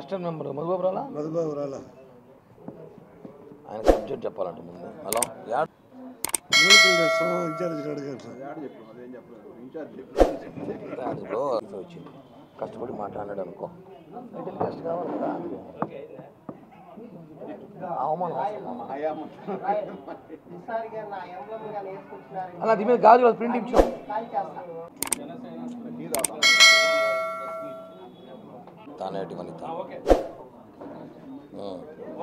Assistant member Madhubabu రాలా మధుబాబు రాలా ఆయన సబ్జెక్ట్ చెప్పాలంట ముందు హలో యాడ్ మూడు తెలుగుదేశం ఇన్ఛార్జ్ అడిగారు సార్ అది బ్రో వచ్చింది కష్టపడి మాట్లాడాడు అనుకో రిటర్న్ కష్ట కావాలి కదా అవమానం అలా దీని మీద గాజు ప్రింట్ ఇచ్చాం తానేటి వనిత ఉం.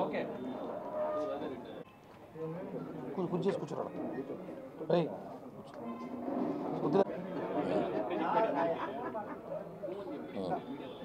కూర్చో కూర్చేసి కూర్చోరా ఏయ్ వద్దులే. ఉం.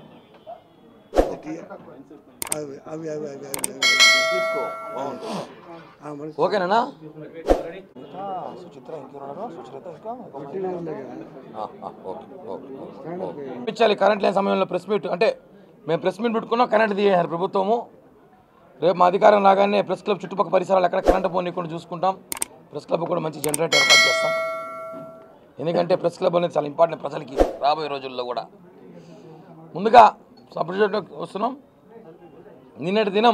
అవి అవి అవి అవి అవి తీసుకో బాగుంటుంది ఆ మనిషి ఓకేనా ఇంకా సుచిత్ర ఇంకెవరున్నారు సుచిత్ర ఇంకా పుట్టిన ఉంది కదా. ఆ, ఆ, ఓకే ఓకే ఓకే, ఓకే. ఇప్పించాలి కరెంట్ లేని సమయంలో ప్రెస్ మీట్ అంటే మేము ప్రెస్ మీట్ పెట్టుకున్నాం కరెంట్ తీయారు ప్రభుత్వము రేపు మా అధికారం రాగానే ప్రెస్ క్లబ్ చుట్టుపక్కల పరిసరాలు ఎక్కడ కరెంట్ పోనీకుండా చూసుకుంటాం ప్రెస్ క్లబ్ కూడా మంచి జనరేటర్ ఏర్పాటు చేస్తాం ఎందుకంటే ప్రెస్ క్లబ్ అనేది చాలా ఇంపార్టెంట్ ప్రజలకి రాబోయే రోజుల్లో కూడా ముందుగా సబ్జెక్ట్ వస్తున్నాం నిన్నటి దినం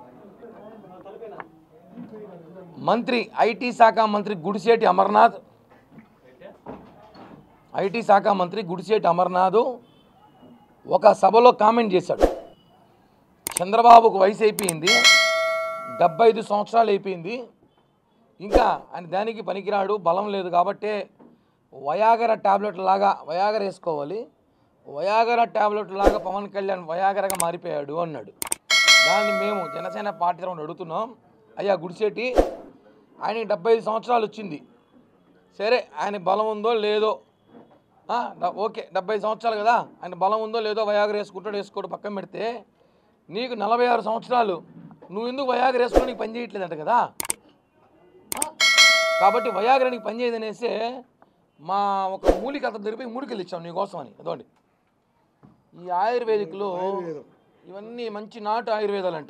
మంత్రి ఐటీ శాఖ మంత్రి గుడిసేటి అమర్నాథ్ ఐటీ శాఖ మంత్రి గుడిసేటి అమర్నాథ్ ఒక సభలో కామెంట్ చేశాడు చంద్రబాబుకు వయసు అయిపోయింది డెబ్బై ఐదు సంవత్సరాలు అయిపోయింది ఇంకా ఆయన దానికి పనికిరాడు బలం లేదు కాబట్టే వయాగర ట్యాబ్లెట్ లాగా వయాగర వేసుకోవాలి వయాగర ట్యాబ్లెట్ లాగా పవన్ కళ్యాణ్ వయాగరగా మారిపోయాడు అన్నాడు దాన్ని మేము జనసేన పార్టీ తరఫున అడుగుతున్నాం అయ్యా గుడిసేటి ఆయనకి డెబ్బై ఐదు సంవత్సరాలు వచ్చింది సరే ఆయన బలం ఉందో లేదో ఆ, డ- ఓకే డెబ్బై సంవత్సరాలు కదా ఆయన బలం ఉందో లేదో వయాగర వేసుకుంటాడు వేసుకోడు పక్కన పెడితే నీకు నలభై ఆరు సంవత్సరాలు నువ్వు ఎందుకు వయాగర వేసుకుని నీకు పని చేయట్లేదంట కదా ఆ? కాబట్టి వయాగర నీకు పని చేయదనేసి మా ఒక మూలిక అతను దొరికిపోయి మూలికలు ఇచ్చాం నీకోసం అని అదోండి ఈ ఆయుర్వేదిక్లో ఇవన్నీ మంచి నాటు ఆయుర్వేదాలంట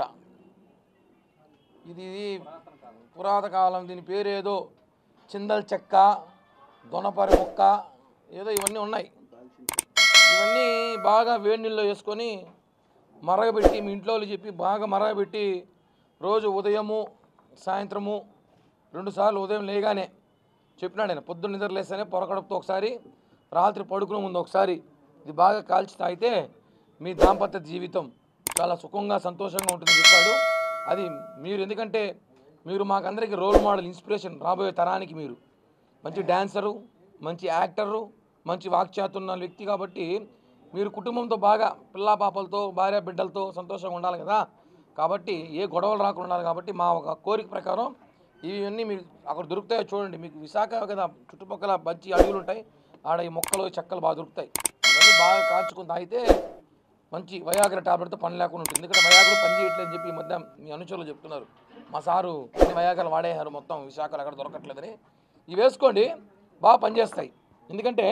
ఇది పురాత కాలం దీని పేరు ఏదో చిందల్ చెక్క దొనపరి మొక్క ఏదో ఇవన్నీ ఉన్నాయి ఇవన్నీ బాగా వేడి నీళ్ళలో వేసుకొని మరగబెట్టి మీ ఇంట్లో వాళ్ళు చెప్పి బాగా మరగబెట్టి రోజు ఉదయము సాయంత్రము రెండుసార్లు ఉదయం లేగానే చెప్పినాడు ఆయన పొద్దున్న నిద్ర లేస్తేనే పొరకడుపుతో ఒకసారి రాత్రి పడుకునే ముందు ఒకసారి ఇది బాగా కాల్చి తాగితే మీ దాంపత్య జీవితం చాలా సుఖంగా సంతోషంగా ఉంటుందని చెప్పాడు అది మీరు ఎందుకంటే మీరు మాకందరికీ రోల్ మోడల్ ఇన్స్పిరేషన్ రాబోయే తరానికి మీరు మంచి డాన్సరు మంచి యాక్టరు మంచి వాక్చాతున్న వ్యక్తి కాబట్టి మీరు కుటుంబంతో బాగా పిల్లా పాపలతో భార్య బిడ్డలతో సంతోషంగా ఉండాలి కదా కాబట్టి ఏ గొడవలు రాకుండా ఉండాలి కాబట్టి మా ఒక కోరిక ప్రకారం ఇవన్నీ మీరు అక్కడ దొరుకుతాయో చూడండి మీకు విశాఖ కదా చుట్టుపక్కల మంచి అడవులు ఉంటాయి ఆడ ఈ మొక్కలు చెక్కలు బాగా దొరుకుతాయి ఇవన్నీ బాగా కాల్చుకుని తాగితే మంచి వయాగ్ర టాబ్లెట్తో పని లేకుండా ఉంటుంది ఎందుకంటే వయాగ్ర పని చేయట్లేదని చెప్పి ఈ మధ్య మీ అనుచరులు చెప్తున్నారు మా సారు అన్ని వయాగ్రలు వాడేశారు మొత్తం విశాఖలో ఎక్కడ దొరకట్లేదని ఇవి వేసుకోండి బాగా పనిచేస్తాయి ఎందుకంటే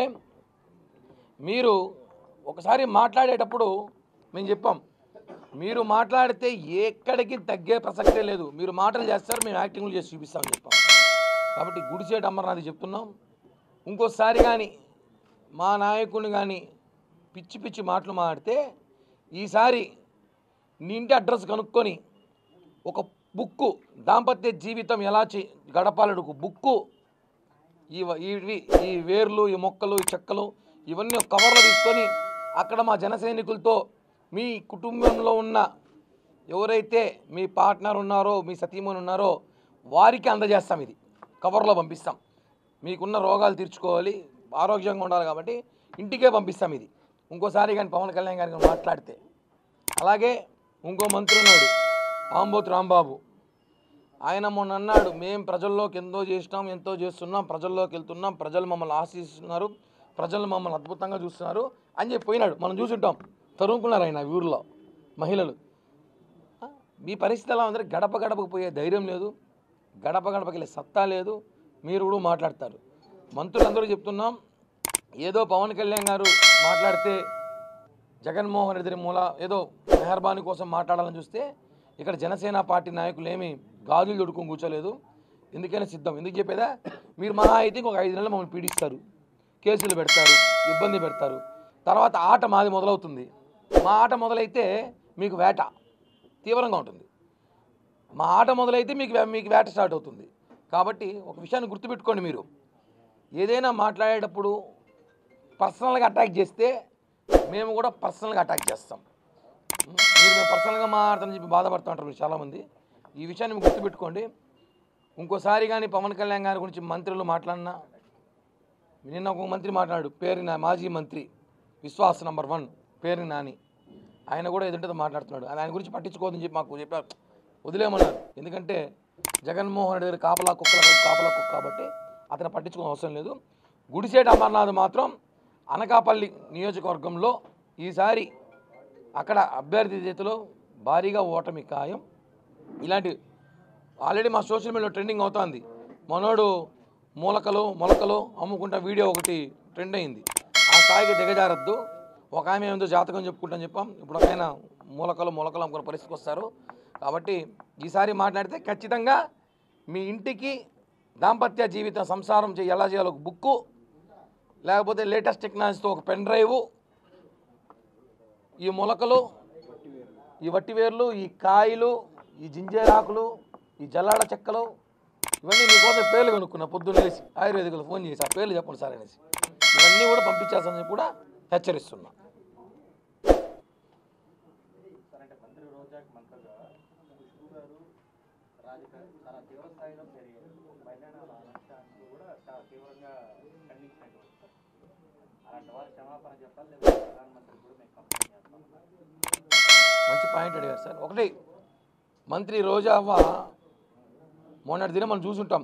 మీరు ఒకసారి మాట్లాడేటప్పుడు మేము చెప్పాం మీరు మాట్లాడితే ఎక్కడికి తగ్గే ప్రసక్తే లేదు మీరు మాటలు చేస్తారు మేము యాక్టింగ్లు చేసి చూపిస్తామని చెప్పాం కాబట్టి గుడిసేటి అమర్నాథ్ చెప్తున్నాం ఇంకోసారి కానీ మా నాయకుడిని కానీ పిచ్చి పిచ్చి మాటలు మాట్లాడితే ఈసారి నీ ఇంటి అడ్రస్ కనుక్కొని ఒక బుక్కు దాంపత్య జీవితం ఎలా చే గడపాలడు ఒక బుక్కు ఈ వ- ఇవి ఈ వేర్లు ఈ మొక్కలు ఈ చెక్కలు ఇవన్నీ ఒక కవర్లో తీసుకొని అక్కడ మా జన సైనికులతో మీ కుటుంబంలో ఉన్న ఎవరైతే మీ పార్ట్నర్ ఉన్నారో మీ సతీమణి ఉన్నారో వారికి అందజేస్తాం ఇది కవర్లో పంపిస్తాం మీకున్న రోగాలు తీర్చుకోవాలి ఆరోగ్యంగా ఉండాలి కాబట్టి ఇంటికే పంపిస్తాం ఇది ఇంకోసారి కానీ పవన్ కళ్యాణ్ గారికి మాట్లాడితే అలాగే ఇంకో మంత్రి ఉన్నాడు ఆంబోతు రాంబాబు ఆయన మొన్న అన్నాడు మేము ప్రజల్లోకి ఎంతో చేసినాం ఎంతో చేస్తున్నాం ప్రజల్లోకి వెళ్తున్నాం ప్రజలు మమ్మల్ని ఆశిస్తున్నారు ప్రజలు మమ్మల్ని అద్భుతంగా చూస్తున్నారు అని చెప్పి పోయినాడు మనం చూసుంటాం తరుముకున్నారు ఆయన ఈ ఊరిలో మహిళలు ఆ, మీ పరిస్థితి ఎలా ఉందంటే గడప గడపకు పోయే ధైర్యం లేదు గడప గడపకి వెళ్ళే సత్తా లేదు మీరు కూడా మాట్లాడతారు మంత్రులందరూ చెప్తున్నాం ఏదో పవన్ కళ్యాణ్ గారు మాట్లాడితే జగన్మోహన్ రెడ్డి మూల ఏదో మెహర్బానీ కోసం మాట్లాడాలని చూస్తే ఇక్కడ జనసేన పార్టీ నాయకులు ఏమి గాజులు దొడుకుని కూర్చోలేదు ఎందుకైనా సిద్ధం ఎందుకు చెప్పేదా మీరు మహా అయితే ఇంకొక ఐదు నెలలు మమ్మల్ని పీడిస్తారు కేసులు పెడతారు ఇబ్బంది పెడతారు తర్వాత ఆట మాది మొదలవుతుంది మా ఆట మొదలైతే మీకు వేట తీవ్రంగా ఉంటుంది మా ఆట మొదలైతే మీకు వే- మీకు వేట స్టార్ట్ అవుతుంది కాబట్టి ఒక విషయాన్ని గుర్తుపెట్టుకోండి మీరు ఏదైనా మాట్లాడేటప్పుడు పర్సనల్గా అటాక్ చేస్తే మేము కూడా పర్సనల్గా అటాక్ చేస్తాం మీరు మేము పర్సనల్గా మాట్లాడతామని చెప్పి బాధపడుతుంటారు మీరు చాలామంది ఈ విషయాన్ని మీరు గుర్తుపెట్టుకోండి ఇంకోసారి కానీ పవన్ కళ్యాణ్ గారి గురించి మంత్రులు మాట్లాడినా నిన్న ఒక మంత్రి మాట్లాడు పేరు నా మాజీ మంత్రి విశ్వాస్ నంబర్ వన్ పేరు నాని ఆయన కూడా ఎదుటితో మాట్లాడుతున్నాడు ఆయన గురించి పట్టించుకోవద్దని చెప్పి మాకు చెప్పారు వదిలేమన్నారు ఎందుకంటే జగన్మోహన్ రెడ్డి గారు కాపలా కుక్కల కాపలా కుక్క కాబట్టి అతను పట్టించుకోవడం అవసరం లేదు గుడిసేట అమర్నాథ్ మాత్రం అనకాపల్లి నియోజకవర్గంలో ఈసారి అక్కడ అభ్యర్థి చేతిలో భారీగా ఓటమి ఖాయం ఇలాంటి ఆల్రెడీ మా సోషల్ మీడియాలో ట్రెండింగ్ అవుతోంది మనోడు మూలకలు మొలకలు అమ్ముకుంటా వీడియో ఒకటి ట్రెండ్ అయింది ఆ స్థాయికి దిగజారద్దు ఒక ఆమె ఏందో జాతకం చెప్పుకుంటాని చెప్పాం ఇప్పుడు ఒక ఆయన మూలకలు మొలకలు అమ్ముకునే పరిస్థితికి వస్తారు కాబట్టి ఈసారి మాట్లాడితే ఖచ్చితంగా మీ ఇంటికి దాంపత్య జీవిత సంసారం చే ఎలా చేయాలో ఒక బుక్కు లేకపోతే లేటెస్ట్ టెక్నాలజీతో ఒక పెన్ డ్రైవ్ ఈ మొలకలు ఈ వట్టివేర్లు ఈ కాయలు ఈ జింజేరాకులు ఈ జల్లాడ చెక్కలు ఇవన్నీ మీకోసం పేర్లు కనుక్కున్నా పొద్దున్న లేచి ఆయుర్వేదికలు ఫోన్ చేసి ఆ పేర్లు చెప్పండి సార్ అనేసి ఇవన్నీ కూడా పంపించేస్తామని చెప్పి కూడా హెచ్చరిస్తున్నా సార్ అంటే మంత్రి రోజాకి మంత్రిగా ఖుష్బు గారు రాధిక చాలా తీవ్ర స్థాయిలో పెరిగారు మహిళల నష్టాన్ని కూడా చాలా తీవ్రంగా ఖండించినటువంటి సార్ అలాంటి వారు క్షమాపణ చెప్పాలి లేదా ప్రధానమంత్రి కూడా మేము కంప్లైంట్ చేస్తాం మంచి పాయింట్ అడిగారు సార్ ఒకటి మంత్రి రోజావ్వ మొన్నటి దినం మనం చూసుంటాం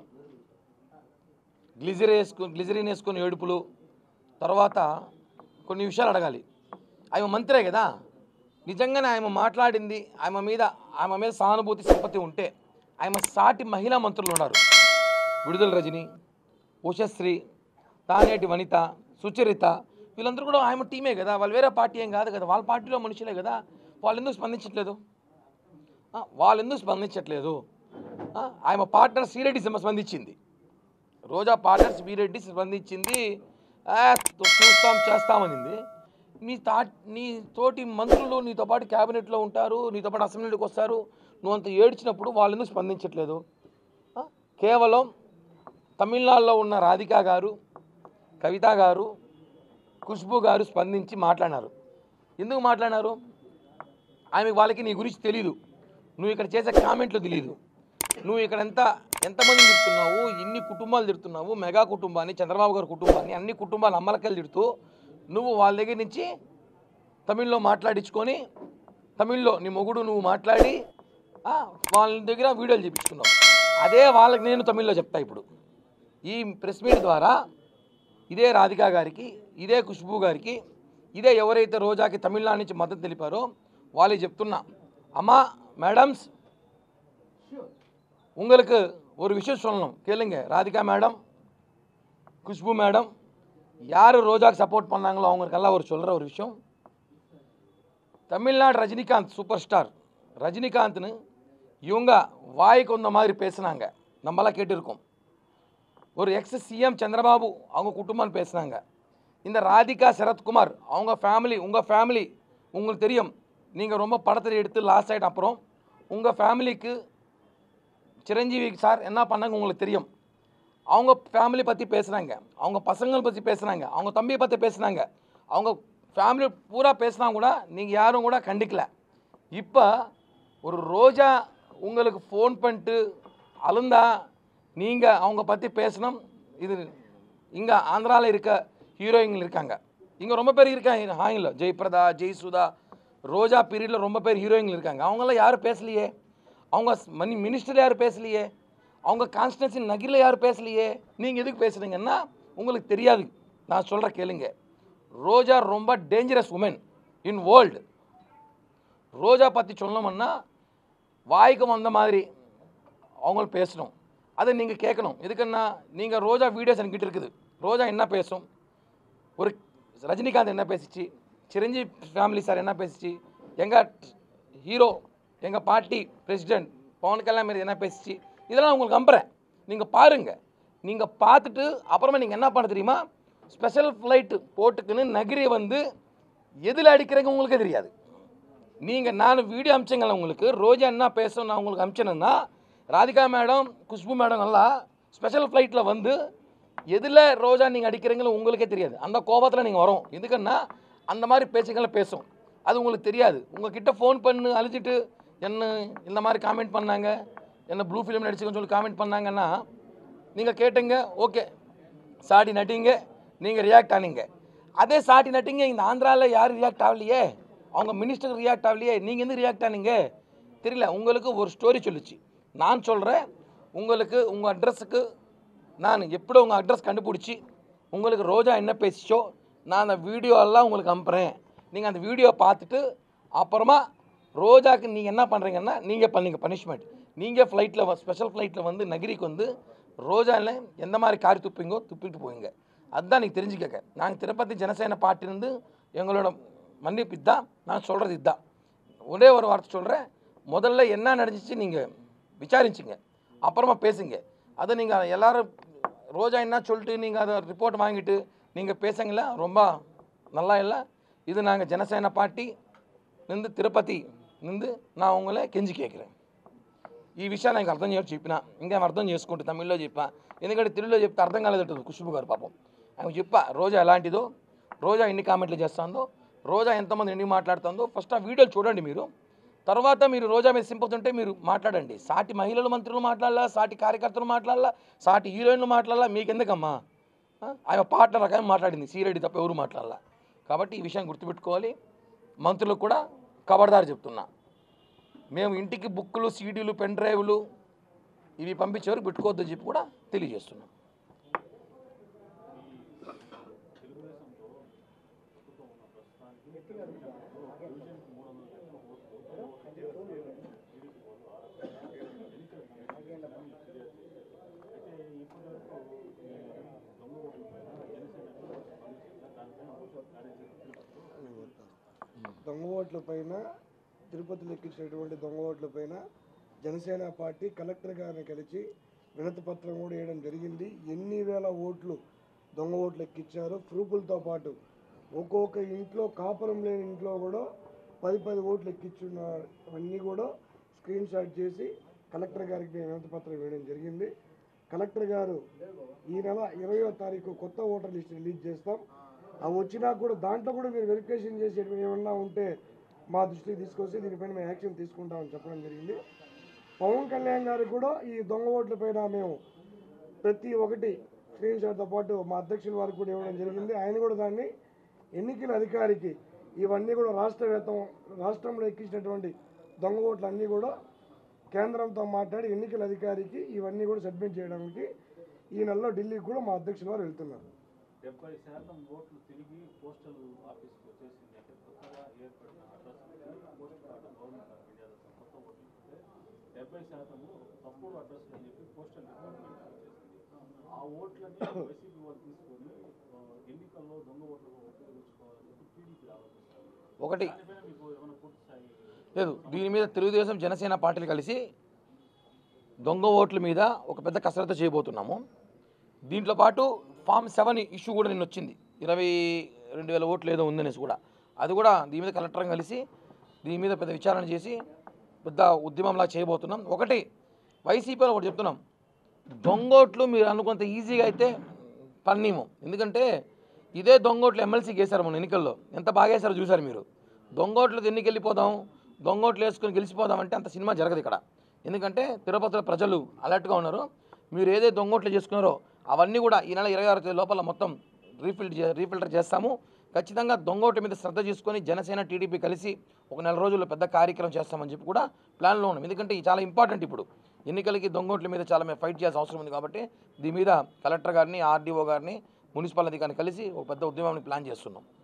గ్లిజర్ వేసుకు గ్లిజరిన్ వేసుకొని ఏడుపులు తర్వాత కొన్ని విషయాలు అడగాలి ఆమె మంత్రే కదా నిజంగానే ఆమె మాట్లాడింది ఆమె మీద ఆమె మీద సానుభూతి సంపత్తి ఉంటే ఆమె సాటి మహిళా మంత్రులు ఉన్నారు విడుదల రజని ఉషశ్రీ తానేటి వనిత సుచరిత వీళ్ళందరూ కూడా ఆమె టీమే కదా వాళ్ళు వేరే పార్టీ ఏం కాదు కదా వాళ్ళ పార్టీలో మనుషులే కదా వాళ్ళు ఎందుకు స్పందించట్లేదు ఆ, వాళ్ళు ఎందుకు స్పందించట్లేదు ఆ, ఆమె పార్ట్నర్ శ్రీరెడ్డి సింహ స్పందించింది రోజా పార్ట్నర్ శ్రీరెడ్డి స్పందించింది "ఆ, చూస్తాం చేస్తామనింది నీ తా నీ తోటి మంత్రులు నీతో పాటు క్యాబినెట్లో ఉంటారు నీతో పాటు అసెంబ్లీకి వస్తారు నువ్వు అంత ఏడ్చినప్పుడు వాళ్ళు ఎందుకు స్పందించట్లేదు ఆ, కేవలం తమిళనాడులో ఉన్న రాధికా గారు కవిత గారు ఖుష్బు గారు స్పందించి మాట్లాడినారు ఎందుకు మాట్లాడినారు ఆమె వాళ్ళకి నీ గురించి తెలీదు నువ్వు ఇక్కడ చేసే కామెంట్లు తెలియదు నువ్వు ఇక్కడ ఎంత ఎంతమంది తిడుతున్నావు ఇన్ని కుటుంబాలు తిడుతున్నావు మెగా కుటుంబాన్ని చంద్రబాబు గారి కుటుంబాన్ని అన్ని కుటుంబాలు అమ్మలకెళ్ళి తిడుతూ నువ్వు వాళ్ళ దగ్గర నుంచి తమిళ్లో మాట్లాడించుకొని తమిళ్లో నీ మొగుడు నువ్వు మాట్లాడి ఆ, వాళ్ళ దగ్గర వీడియోలు చేయించుకున్నావు అదే వాళ్ళకి నేను తమిళ్లో చెప్తా ఇప్పుడు ఈ ప్రెస్ మీట్ ద్వారా ఇదే రాధికా గారికి ఇదే ఖుష్బూ గారికి ఇదే ఎవరైతే రోజాకి తమిళనాడు నుంచి మద్దతు తెలిపారో వాళ్ళకి చెప్తున్నా అమ్మా మేడమ్స్ உங்களுக்கு ஒரு விஷயம் சொல்லணும் கேளுங்க ராதிகா மேடம் குஷ்பு மேடம் யார் ரோஜாக்கு சப்போர்ட் பண்ணாங்களோ அவங்களுக்கெல்லாம் ஒரு சொல்கிற ஒரு விஷயம் தமிழ்நாடு ரஜினிகாந்த் சூப்பர் ஸ்டார் ரஜினிகாந்த்னு இவங்க வாய்க்கு வந்த மாதிரி பேசுனாங்க நம்மளாம் கேட்டிருக்கோம் ஒரு எக்ஸ் சிஎம் சந்திரபாபு அவங்க குடும்பம்னு பேசுனாங்க இந்த ராதிகா சரத்குமார் அவங்க ஃபேமிலி உங்கள் ஃபேமிலி உங்களுக்கு தெரியும் நீங்கள் ரொம்ப படத்தை எடுத்து லாஸ்ட் ஆகிட்ட அப்புறம் உங்கள் ஃபேமிலிக்கு சிரஞ்சீவி சார் என்ன பண்ணாங்க உங்களுக்கு தெரியும் அவங்க ஃபேமிலி பற்றி பேசுனாங்க அவங்க பசங்களை பற்றி பேசுனாங்க அவங்க தம்பியை பற்றி பேசுனாங்க அவங்க ஃபேமிலி பூரா பேசினா கூட நீங்கள் யாரும் கூட கண்டிக்கல இப்போ ஒரு ரோஜா உங்களுக்கு ஃபோன் பண்ணிட்டு அழுந்தா நீங்கள் அவங்க பற்றி பேசணும் இது இங்கே ஆந்திராவில் இருக்க ஹீரோயின்கள் இருக்காங்க இங்கே ரொம்ப பேர் இருக்காங்க ஹாயில் ஜெயபிரதா ஜெயசுதா ரோஜா பீரியடில் ரொம்ப பேர் ஹீரோயின்கள் இருக்காங்க அவங்களாம் யாரும் பேசலையே அவங்க மணி மினிஸ்டர் யாரும் பேசலையே அவங்க கான்ஸ்டன்சி நகிரில் யாரும் பேசலையே நீங்கள் எதுக்கு பேசுகிறீங்கன்னா உங்களுக்கு தெரியாது நான் சொல்கிற கேளுங்க ரோஜா ரொம்ப dangerous woman in world Roja பற்றி சொல்லணும்னா வாய்க்கு வந்த மாதிரி அவங்க பேசணும் அதை நீங்கள் கேட்கணும் எதுக்குன்னா நீங்கள் ரோஜா வீடியோஸ் என்கிட்ட இருக்குது ரோஜா என்ன பேசும் ஒரு ரஜினிகாந்த் என்ன பேசிச்சு சிரஞ்சீவி ஃபேமிலி சார் என்ன பேசிச்சு எங்கள் ஹீரோ எங்கள் பார்ட்டி பிரசிடென்ட் பவன் கல்யாண் மீது என்ன பேசிச்சு இதெல்லாம் உங்களுக்கு நம்புகிறேன் நீங்கள் பாருங்கள் நீங்கள் பார்த்துட்டு அப்புறமா நீங்கள் என்ன பண்ண தெரியுமா ஸ்பெஷல் ஃப்ளைட்டு போட்டுக்குன்னு நகிரி வந்து எதில் அடிக்கிறீங்க உங்களுக்கே தெரியாது நீங்கள் நான் வீடியோ அமிச்சங்கள உங்களுக்கு ரோஜா என்ன பேச நான் உங்களுக்கு அமிச்சேன்னா ராதிகா மேடம் குஷ்பு மேடம் எல்லாம் ஸ்பெஷல் ஃப்ளைட்டில் வந்து எதில் ரோஜா நீங்கள் அடிக்கிறீங்களோ உங்களுக்கே தெரியாது அந்த கோபத்தில் நீங்கள் வரும் எதுக்குன்னா அந்த மாதிரி பேச்சுங்களை பேசும் அது உங்களுக்கு தெரியாது உங்ககிட்ட ஃபோன் பண்ணு அழிச்சிட்டு என்ன இந்த மாதிரி காமெண்ட் பண்ணாங்க என்ன ப்ளூ ஃபிலிம் நடிச்சுக்கன்னு சொல்லி காமெண்ட் பண்ணாங்கன்னா நீங்கள் கேட்டீங்க ஓகே சாடி நட்டிங்க நீங்கள் ரியாக்ட் ஆனீங்க அதே சாட்டி நட்டிங்க இந்த ஆந்திராவில் யாரும் ரியாக்ட் ஆகலையே அவங்க மினிஸ்டர் ரியாக்ட் ஆகலையே நீங்கள் எந்த ரியாக்ட் ஆனீங்க தெரியல உங்களுக்கு ஒரு ஸ்டோரி சொல்லுச்சு நான் சொல்கிறேன் உங்களுக்கு உங்கள் அட்ரஸுக்கு நான் எப்படி உங்கள் அட்ரஸ் கண்டுபிடிச்சி உங்களுக்கு ரோஜா என்ன பேசிச்சோ நான் அந்த வீடியோ எல்லாம் உங்களுக்கு அனுப்புகிறேன் நீங்கள் அந்த வீடியோ பார்த்துட்டு அப்புறமா ரோஜாக்கு நீங்கள் என்ன பண்ணுறீங்கன்னா நீங்கள் பண்ணீங்க பனிஷ்மெண்ட் நீங்கள் ஃப்ளைட்டில் ஸ்பெஷல் ஃப்ளைட்டில் வந்து நகிரிக்கு வந்து ரோஜாவில் எந்த மாதிரி காரி துப்பிங்கோ துப்பிட்டு போவீங்க அதுதான் நீங்கள் தெரிஞ்சுக்கங்க நாங்கள் திருப்பதி ஜனசேன பார்ட்டிலேருந்து எங்களோட மன்னிப்பு இதுதான் நான் சொல்கிறது இதுதான் ஒரே ஒரு வார்த்தை சொல்கிறேன் முதல்ல என்ன நடந்துச்சு நீங்கள் விசாரிச்சுங்க அப்புறமா பேசுங்க அதை நீங்கள் எல்லாரும் ரோஜா என்ன சொல்லிட்டு நீங்கள் அதை ரிப்போர்ட் வாங்கிட்டு நீங்கள் பேசுங்களா ரொம்ப நல்லா இல்லை இது நாங்கள் ஜனசேன பார்ட்டி నిందు తిరుపతి నిందు నా ఉంగలే కెంజి కేకరే ఈ విషయాలు నాకు అర్థం చేసి చెప్పిన ఇంకేం అర్థం చేసుకుంటే తమిళ్లో చెప్పా ఎందుకంటే తెలుగులో చెప్తే అర్థం కాలేదంటుంది ఖుష్బు గారు పాపం ఆమె చెప్పా రోజా ఎలాంటిదో రోజా ఎన్ని కామెంట్లు చేస్తుందో రోజా ఎంతమంది ఎన్ని మాట్లాడుతుందో ఫస్ట్ ఆ వీడియోలు చూడండి మీరు తర్వాత మీరు రోజా మీద సింపతి ఉంటే మీరు మాట్లాడండి సాటి మహిళలు మంత్రులు మాట్లాడాలా సాటి కార్యకర్తలు మాట్లాడాలా సాటి హీరోయిన్లు మాట్లాడాలా మీకెందుకమ్మా ఆ? ఆమె పార్ట్నర్ రకం మాట్లాడింది సీరెడ్డి తప్ప ఎవరు మాట్లాడాలా కాబట్టి ఈ విషయం గుర్తుపెట్టుకోవాలి మంత్రులకు కూడా కబర్దారు చెప్తున్నా మేము ఇంటికి బుక్కులు సీడీలు పెన్ డ్రైవ్లు ఇవి పంపించేవారు పెట్టుకోవద్దని చెప్పి కూడా తెలియజేస్తున్నాం దొంగ ఓట్ల పైన తిరుపతిలో ఎక్కించినటువంటి దొంగ ఓట్ల పైన జనసేన పార్టీ కలెక్టర్ గారిని కలిసి వినతి పత్రం కూడా వేయడం జరిగింది ఎన్ని వేల ఓట్లు దొంగ ఓట్లు ఎక్కించారు ప్రూఫులతో పాటు ఒక్కొక్క ఇంట్లో కాపురం లేని ఇంట్లో కూడా పది పది ఓట్లు ఎక్కించున్నారు అవన్నీ కూడా స్క్రీన్ షాట్ చేసి కలెక్టర్ గారికి మేము వినతి పత్రం వేయడం జరిగింది కలెక్టర్ గారు ఈ నెల ఇరవయో తారీఖు కొత్త ఓటర్ లిస్ట్ రిలీజ్ చేస్తాం అవి వచ్చినా కూడా దాంట్లో కూడా మీరు వెరిఫికేషన్ చేసి ఏమన్నా ఉంటే మా దృష్టికి తీసుకొస్తే దీనిపైన మేము యాక్షన్ తీసుకుంటామని చెప్పడం జరిగింది పవన్ కళ్యాణ్ గారు కూడా ఈ దొంగ ఓట్ల పైన మేము ప్రతి ఒక్కటి స్క్రీన్ షాట్తో పాటు మా అధ్యక్షుల వారికి కూడా ఇవ్వడం జరిగింది ఆయన కూడా దాన్ని ఎన్నికల అధికారికి ఇవన్నీ కూడా రాష్ట్ర వేతం రాష్ట్రంలో ఎక్కించినటువంటి దొంగ ఓట్లు అన్నీ కూడా కేంద్రంతో మాట్లాడి ఎన్నికల అధికారికి ఇవన్నీ కూడా సబ్మిట్ చేయడానికి ఈ నెలలో ఢిల్లీకి కూడా మా అధ్యక్షుల వారు వెళ్తున్నారు డెబ్బై శాతం ఓట్లు తిరిగి పోస్టల్ ఆఫీస్కి వచ్చేసింది అంటే కొత్తగా ఏర్పడిన address post card government of India తరఫున కొత్త ఓట్లు ఇస్తే డెబ్బై శాతము తప్పుడు అడ్రస్ అని చెప్పి పోస్టల్ డిపార్ట్మెంట్ వచ్చేసింది ఆ ఓట్లని వైసీపీ వాళ్ళు తీసుకొని ఆ, ఎన్నికల్లో దొంగ ఓట్లు ఉపయోగించుకోవాలని చెప్పి టీడీపీ ఆలోచిస్తారు ఒకటి దానిపైన మీకు ఏమైనా పూర్తి స్థాయి లేదు దీని మీద తెలుగుదేశం జనసేన పార్టీలు కలిసి దొంగ ఓట్ల మీద ఒక పెద్ద కసరత్తు చేయబోతున్నాము దీంట్లో పాటు ఫామ్ సెవెన్ ఇష్యూ కూడా నిన్న వచ్చింది ఇరవై రెండు వేల ఓట్లు ఏదో ఉందనేసి కూడా అది కూడా దీని మీద కలెక్టర్ కలిసి దీని మీద పెద్ద విచారణ చేసి పెద్ద ఉద్యమంలా చేయబోతున్నాం ఒకటి వైసీపీలో ఒకటి చెప్తున్నాం దొంగోట్లు మీరు అనుకున్నంత ఈజీగా అయితే పన్నీము ఎందుకంటే ఇదే దొంగోట్లు ఎమ్మెల్సీకి వేశారు మన ఎన్నికల్లో ఎంత బాగా వేశారో చూశారు మీరు దొంగోట్లు ఎన్నికి వెళ్ళిపోదాం దొంగోట్లు వేసుకొని గెలిచిపోదాం అంటే అంత సినిమా జరగదు ఇక్కడ ఎందుకంటే తిరుపతిలో ప్రజలు అలర్ట్గా ఉన్నారు మీరు ఏదే దొంగోట్లు చేసుకున్నారో అవన్నీ కూడా ఈ నెల ఇరవై ఆరు తేదీ లోపల మొత్తం రీఫిల్ రీఫిల్టర్ చేస్తాము ఖచ్చితంగా దొంగోట్ల మీద శ్రద్ధ తీసుకొని జనసేన టీడీపీ కలిసి ఒక నెల రోజుల్లో పెద్ద కార్యక్రమం చేస్తామని చెప్పి కూడా ప్లాన్లో ఉన్నాం ఎందుకంటే ఇది చాలా ఇంపార్టెంట్ ఇప్పుడు ఎన్నికలకి దొంగోట్ల మీద చాలా మేము ఫైట్ చేయాల్సిన అవసరం ఉంది కాబట్టి దీని మీద కలెక్టర్ గారిని ఆర్డీఓ గారిని మున్సిపల్ అధికారిని కలిసి ఒక పెద్ద ఉద్యమాన్ని ప్లాన్ చేస్తున్నాం